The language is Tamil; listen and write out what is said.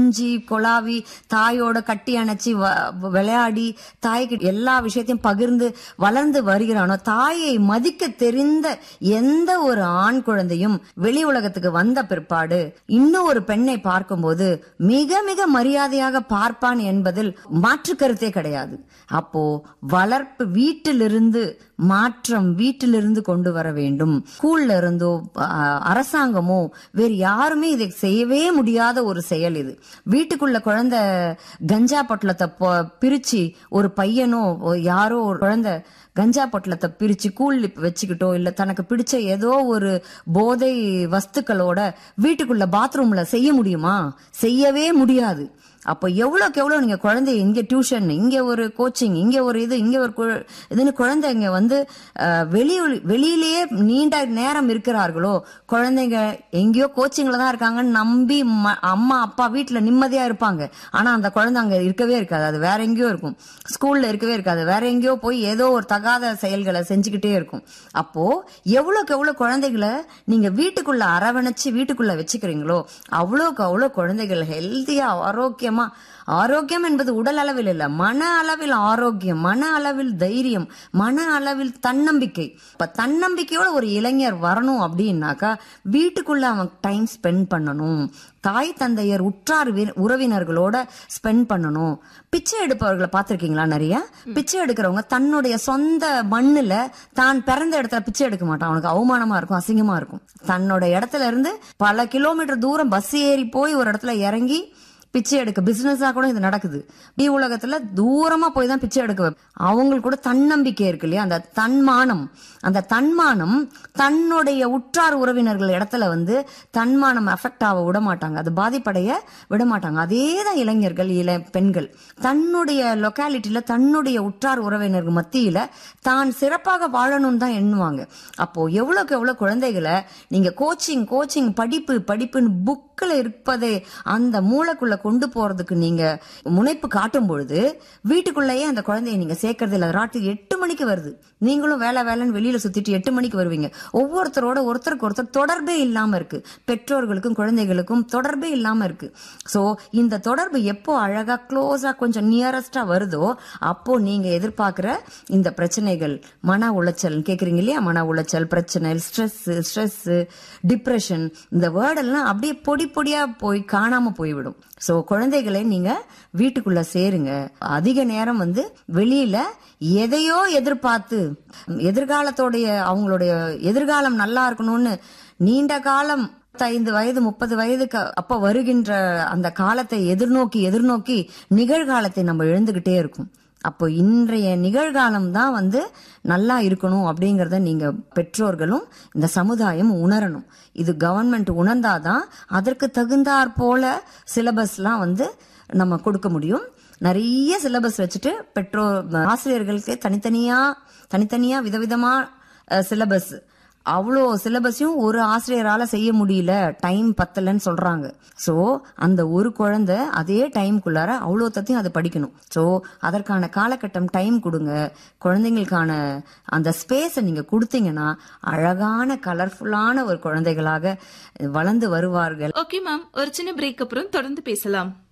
கொஞ்சி கொலாவி தாயோட கட்டி அணைச்சி வ- விளையாடி தாய்க்கு எல்லா விஷயத்தையும் பகிர்ந்து வளர்ந்து வருகிறானோ தாயை மதிக்க தெரிந்த எந்த ஒரு ஆண் குழந்தையும் வெளி உலகத்துக்கு வந்த பிற்பாடு இன்னும் ஒரு பெண்ணை பார்க்கும்போது மிக மிக மரியாதையாக பார்ப்பான் என்பதில் மாற்று கருத்தே கிடையாது அப்போ வளர்ப்பு வீட்டிலிருந்து மாற்றம் வீட்டிலிருந்து கொண்டு வர வேண்டும் ஸ்கூல்ல இருந்தோ அஹ், அரசாங்கமோ வேறு யாருமே இதை செய்யவே முடியாத ஒரு செயல் இது வீட்டுக்குள்ள குழந்தை கஞ்சா பொட்டலத்தை பொ- பிரிச்சு ஒரு பையனோ ஒரு யாரோ ஒரு குழந்தை கஞ்சா பொட்டலத்தை பிரிச்சு கூல் வச்சுக்கிட்டோ இல்ல தனக்கு பிடிச்ச ஏதோ ஒரு போதை வஸ்துக்களோட வீட்டுக்குள்ள பாத்ரூம்ல செய்ய முடியுமா செய்யவே முடியாது அப்போ எவ்வளோக்கு எவ்வளோ நீங்க குழந்தை இங்க டியூஷன் இங்க ஒரு கோச்சிங் இங்க ஒரு இது இங்க ஒரு கு- இதுன்னு குழந்தைங்க வந்து அஹ், வெளி வெளியிலேயே நீண்ட நேரம் இருக்கிறார்களோ குழந்தைங்க எங்கேயோ கோச்சிங்ல தான் இருக்காங்கன்னு நம்பி ம- அம்மா அப்பா வீட்டுல நிம்மதியா இருப்பாங்க ஆனா அந்த குழந்தை அங்க இருக்கவே இருக்காது அது வேற எங்கேயோ இருக்கும் ஸ்கூல்ல இருக்கவே இருக்காது வேற எங்கேயோ போய் ஏதோ ஒரு தகாத செயல்களை செஞ்சுக்கிட்டே இருக்கும் அப்போ எவ்வளவுக்கு எவ்வளவு குழந்தைகளை நீங்க வீட்டுக்குள்ள அரவணைச்சு வீட்டுக்குள்ள வச்சுக்கிறீங்களோ அவ்வளோக்கு அவ்வளோ குழந்தைகள் ஹெல்த்தியா ஆரோக்கியமா ஆரோக்கியம் என்பது உடல் அளவில் இல்ல மன அளவில் ஆரோக்கியம் மன அளவில் தைரியம் மன அளவில் தன்னம்பிக்கை இப்ப தன்னம்பிக்கையோட ஒரு இளைஞர் வரணும் அப்படின்னாக்கா வீட்டுக்குள்ள அவன் டைம் ஸ்பெண்ட் பண்ணணும் தாய் தந்தையர் உற்றார் வி- உறவினர்களோட ஸ்பெண்ட் பண்ணணும் பிச்சை எடுப்பவர்களை பார்த்திருக்கீங்களா நிறைய பிச்சை எடுக்கிறவங்க தன்னுடைய சொந்த மண்ணுல தான் பிறந்த இடத்துல பிச்சை எடுக்க மாட்டான் அவனுக்கு அவமானமா இருக்கும் அசிங்கமா இருக்கும் தன்னோட இடத்துல இருந்து பல கிலோமீட்டர் தூரம் பஸ் ஏறி போய் ஒரு இடத்துல இறங்கி பிச்சை எடுக்க பிசினஸா கூட இது நடக்குது பி உலகத்துல தூரமா போய் தான் பிச்சை எடுக்க வைப்ப- அவங்களுக்கு கூட தன்னம்பிக்கை இருக்கு இல்லையா அந்த தன்மானம் அந்த தன்மானம் தன்னுடைய உற்றார் உறவினர்கள் இடத்துல வந்து தன்மானம் அஃபெக்ட் ஆக விட மாட்டாங்க அது பாதிப்படைய விட மாட்டாங்க அதே தான் இளைஞர்கள் இள பெண்கள் தன்னுடைய லொக்காலிட்டியில தன்னுடைய உற்றார் உறவினர்கள் மத்தியில தான் சிறப்பாக வாழணும்னு தான் எண்ணுவாங்க அப்போ எவ்வளவுக்கு எவ்வளவு குழந்தைகளை நீங்க கோச்சிங் கோச்சிங் படிப்பு படிப்புன்னு புக்கில் இருப்பதை அந்த மூளைக்குள்ள கொண்டு போறதுக்கு நீங்க முனைப்பு காட்டும் பொழுது வீட்டுக்குள்ளேயே அந்த குழந்தைய நீங்க சேர்க்கறது இல்ல ராத்திரி எட்டு மணிக்கு வருது நீங்களும் வேலை வேலைன்னு வெளியில சுத்திட்டு எட்டு மணிக்கு வருவீங்க ஒவ்வொருத்தரோட ஒருத்தருக்கு ஒருத்தர் தொடர்பே இல்லாம இருக்கு பெற்றோர்களுக்கும் குழந்தைகளுக்கும் தொடர்பே இல்லாம இருக்கு சோ இந்த தொடர்பு எப்போ அழகா க்ளோஸா கொஞ்சம் நியரஸ்டா வருதோ அப்போ நீங்க எதிர்பார்க்கிற இந்த பிரச்சனைகள் மன உளைச்சல் கேக்குறீங்க இல்லையா மன உளைச்சல் பிரச்சனை ஸ்ட்ரெஸ் ஸ்ட்ரெஸ் டிப்ரெஷன் இந்த வேர்டெல்லாம் அப்படியே பொடி பொடியா போய் காணாம போய்விடும் சோ குழந்தைகளை நீங்க வீட்டுக்குள்ள சேருங்க அதிக நேரம் வந்து வெளியில எதையோ எதிர்பார்த்து எதிர்காலத்தோடைய அவங்களுடைய எதிர்காலம் நல்லா இருக்கணும்னு நீண்ட காலம் ஐந்து வயது முப்பது வயதுக்கு அப்ப வருகின்ற அந்த காலத்தை எதிர்நோக்கி எதிர்நோக்கி நிகழ்காலத்தை நம்ம எழுந்துகிட்டே இருக்கும் அப்போ இன்றைய நிகழ்காலம் தான் வந்து நல்லா இருக்கணும் அப்படிங்கறத நீங்க பெற்றோர்களும் இந்த சமுதாயம் உணரணும் இது கவர்மெண்ட் உணர்ந்தாதான் அதற்கு தகுந்தாற் போல சிலபஸ்லாம் வந்து நம்ம கொடுக்க முடியும் நிறைய சிலபஸ் வச்சுட்டு பெற்றோர் ஆசிரியர்களுக்கு தனித்தனியா தனித்தனியா விதவிதமா சிலபஸ் அவ்வளோ சிலபஸையும் ஒரு ஆசிரியரால செய்ய முடியல டைம் பத்தலன்னு சொல்றாங்க சோ அந்த ஒரு குழந்தை அதே டைம்குள்ளார அவ்வளோ தத்தையும் அதை படிக்கணும் சோ அதற்கான காலகட்டம் டைம் கொடுங்க குழந்தைங்களுக்கான அந்த ஸ்பேஸை நீங்க கொடுத்தீங்கன்னா அழகான கலர்ஃபுல்லான ஒரு குழந்தைகளாக வளர்ந்து வருவார்கள் ஓகே மேம் ஒரு சின்ன பிரேக் அப்புறம் தொடர்ந்து பேசலாம்